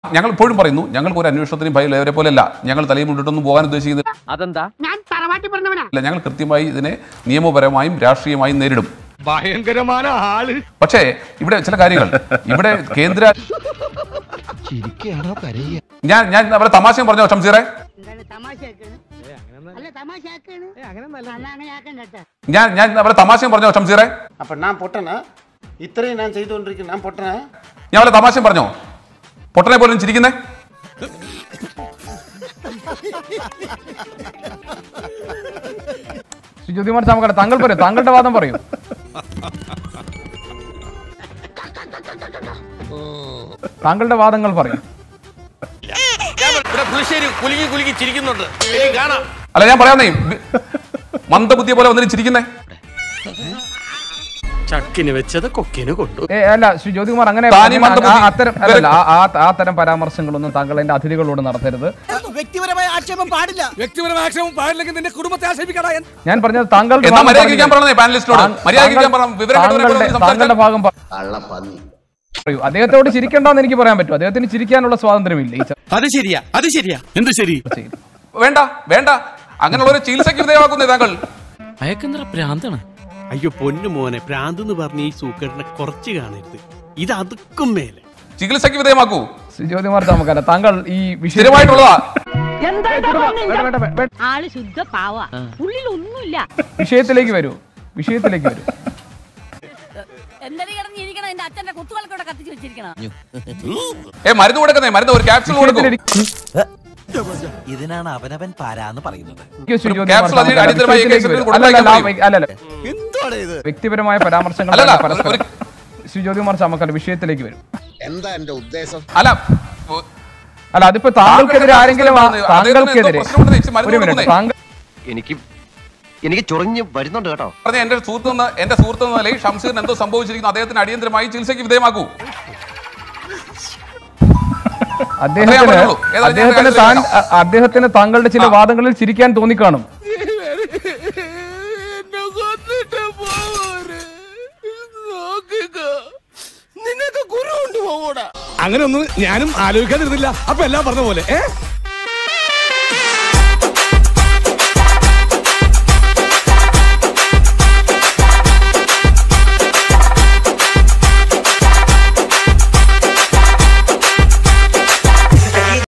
ഞങ്ങൾ ഇപ്പോഴും പറയുന്നു ഞങ്ങൾക്ക് ഒരു അന്വേഷണത്തിനും ഭയം ഇവരെ പോലെയല്ല ഞങ്ങൾ തലയിൽ മുന്നിട്ടൊന്നും പോകാൻ ഉദ്ദേശിക്കുന്നില്ല അതെന്താ ഞാൻ തറവാട്ടി പറഞ്ഞവനാ ഞങ്ങൾ കൃത്യമായി ഇതിനെ നിയമപരമായും രാഷ്ട്രീയമായും നേരിടും ഭയങ്കരമായ ആള് പക്ഷേ ഇവിടെ ചില കാര്യങ്ങൾ ഇവിടെ കേന്ദ്ര ഞാൻ ഞാൻ അവരെ തമാശയും പറഞ്ഞോ ഷംസീറെ എന്താണ് തമാശയാക്കാണ് അല്ല തമാശയാക്കാണ് അല്ല അങ്ങനെ ആക്കണ്ട കേട്ടോ ഞാൻ ഞാൻ അവരെ തമാശയും പറഞ്ഞോ ഷംസീറെ அப்போ நான் பொட்டனா இத்தனையும் நான் செய்து கொண்டிருக்கேன் நான் பொட்டனா ഞാൻ അവരെ തമാശയും പറഞ്ഞോ പൊട്ടനെ പോലും ചിരിക്കുന്നേ ശ്രീ ജ്യോതികുമാർ ചാമക്കാല താങ്കൾ പറയൂ താങ്കളുടെ വാദം പറയൂ താങ്കളുടെ വാദങ്ങൾ പറയും പുളിശ്ശേരി കുലുങ്ങി കുലുങ്ങി ചിരിക്കുന്നുണ്ട് എനിക്ക് കാണാം അല്ല ഞാൻ പറയാന്നേ വി- മന്ദബുദ്ധിയെ പോലെ വന്നിട്ട് ചിരിക്കുന്നേ ചക്കിന് വെച്ചത് കൊക്കിന് കൊണ്ടു ഏ അല്ല ശ്രീ ജ്യോതികുമാർ അങ്ങനെ താനീ അങ്ങനെ മന്ദബുദ്ധി- ആ- അത്തരം അല്ലല്ല ആ- ആ ആ തരം പരാമർശങ്ങളൊന്നും താങ്കൾ എന്റെ അതിഥികളോട് നടത്തരുത് വ്യക്തിപരമായ ആക്ഷേപം പാടില്ല വ്യക്തിപരമായ പാടില്ലെങ്കിൽ നിന്റെ കുടുംബത്തെ ആക്ഷേപിക്കടാ ഞാൻ പറഞ്ഞത് താങ്കൾ എന്നാ മര്യാദയ്ക്കാൻ പറഞ്ഞേ പാനലിസ്റ്റിനോട് മര്യാദയ്ക്കാൻ പറഞ്ഞു വിവരം കേട്ടവരെ പോലെ താങ്കളുടെ താങ്കളുടെ ഭാഗം പ- പറയൂ അദ്ദേഹത്തോട് ചിരിക്കണ്ടെന്ന് എനിക്ക് പറയാൻ പറ്റും അദ്ദേഹത്തിന് ചിരിക്കാനുള്ള സ്വാതന്ത്ര്യമില്ല ഈ അത് ശരിയാ അത് ശരിയാ എന്ത് ശരി ചർച്ചയിൽ വേണ്ട വേണ്ട അങ്ങനെയുള്ള ഒരു ചികിത്സയ്ക്ക് വിധേയമാക്കുന്നേ താങ്കൾ അയക്കെന്തറ പ്രാന്താണ് അയ്യോ പൊന്നു മോനെ ഭ്രാന്ത് എന്ന് പറഞ്ഞ ഈ സൂക്കേടിനെ കുറച്ച് കാണരുത് ഇത് അതുക്കും മേലെ ചികിത്സയ്ക്ക് വിധേയമാക്കൂ ശ്രീ ജ്യോതികുമാർ ചാമക്കാല താങ്കൾ ഈ വിഷയം സ്ഥിരമായിട്ടുള്ളതാ ആള് ശുദ്ധ പാവ ഉള്ളിൽ ഒന്നുമില്ല വിഷയത്തിലേക്ക് വരൂ വിഷയത്തിലേക്ക് വരൂ എന്തൊരു കിടന്നിരിക്കണം എന്റെ അച്ഛന്റെ കുത്തുകൾക്കൂടെ കത്തിച്ച് വെച്ചിരിക്കണം ഏ മരുന്ന് കൊടുക്കുന്നേ മരുന്ന് ഒരു ക്യാപ്സൂൾ കൊടുക്കും വിഷയത്തിലേക്ക് ഇതിനാണ് അവനവൻ പാരാന്ന് പറയുന്നത് ഇരിക്കൂ ശ്രീ ജ്യോതികുമാർ ക്യാപ്സൂൾ അതിന് ചാമക്കാല. അടിയന്തരമായി വിഷയത്തിലേക്ക് കേസിൽ വരൂ. കൊടുത്താൽ അല്ലല്ല, മതി. അല്ലല്ല എന്താണ് ഇത് വ്യക്തിപരമായ പരാമർശങ്ങൾ അല്ലല്ല, വേണ്ട പരസ്പരം. ഒരു- ശ്രീ ജ്യോതികുമാർ ചാമക്കാല വിഷയത്തിലേക്ക് വരും എന്താ എൻ്റെ ഉദ്ദേശം അല്ല അല്ല അതിപ്പോ താങ്കൾക്കെതിരെ താങ്കളുടെ ആരെങ്കിലും ആ- പ്രശ്നം എന്താണ്? താങ്കൾക്കെതിരെ അദ്ദേഹത്തിന് എന്തോ പ്രശ്നമുണ്ടെന്ന് വെച്ച് മരുന്ന് ഒരു മിനിറ്റ് കൊടുക്കുന്നേ. താങ്കൾ എനിക്ക് എനിക്ക് ചൊറിഞ്ഞ് വരുന്നുണ്ട് കേട്ടോ പറഞ്ഞ എന്റെ സുഹൃത്ത് നിന്ന് എന്റെ സുഹൃത്ത് എന്ന നിലയിൽ ഷംസീറിന് എന്തോ സംഭവിച്ചിരിക്കുന്നു അദ്ദേഹത്തിന് അടിയന്തരമായി ചികിത്സയ്ക്ക് വിധേയമാക്കൂ അദ്ദേഹത്തിന് പറയുള്ളൂ. ഏതായാലും ഞാൻ അദ്ദേഹത്തിന് താൻ കാര്യത്തിലേക്ക് അ- അദ്ദേഹത്തിന് താങ്കളുടെ ചില വാദങ്ങളിൽ ചിരിക്കാൻ തോന്നിക്കാണും അങ്ങനെ ഒന്നും ഞാനും ആലോചിക്കാതിരുന്നില്ല അപ്പൊ എല്ലാം പറഞ്ഞ പോലെ ഏ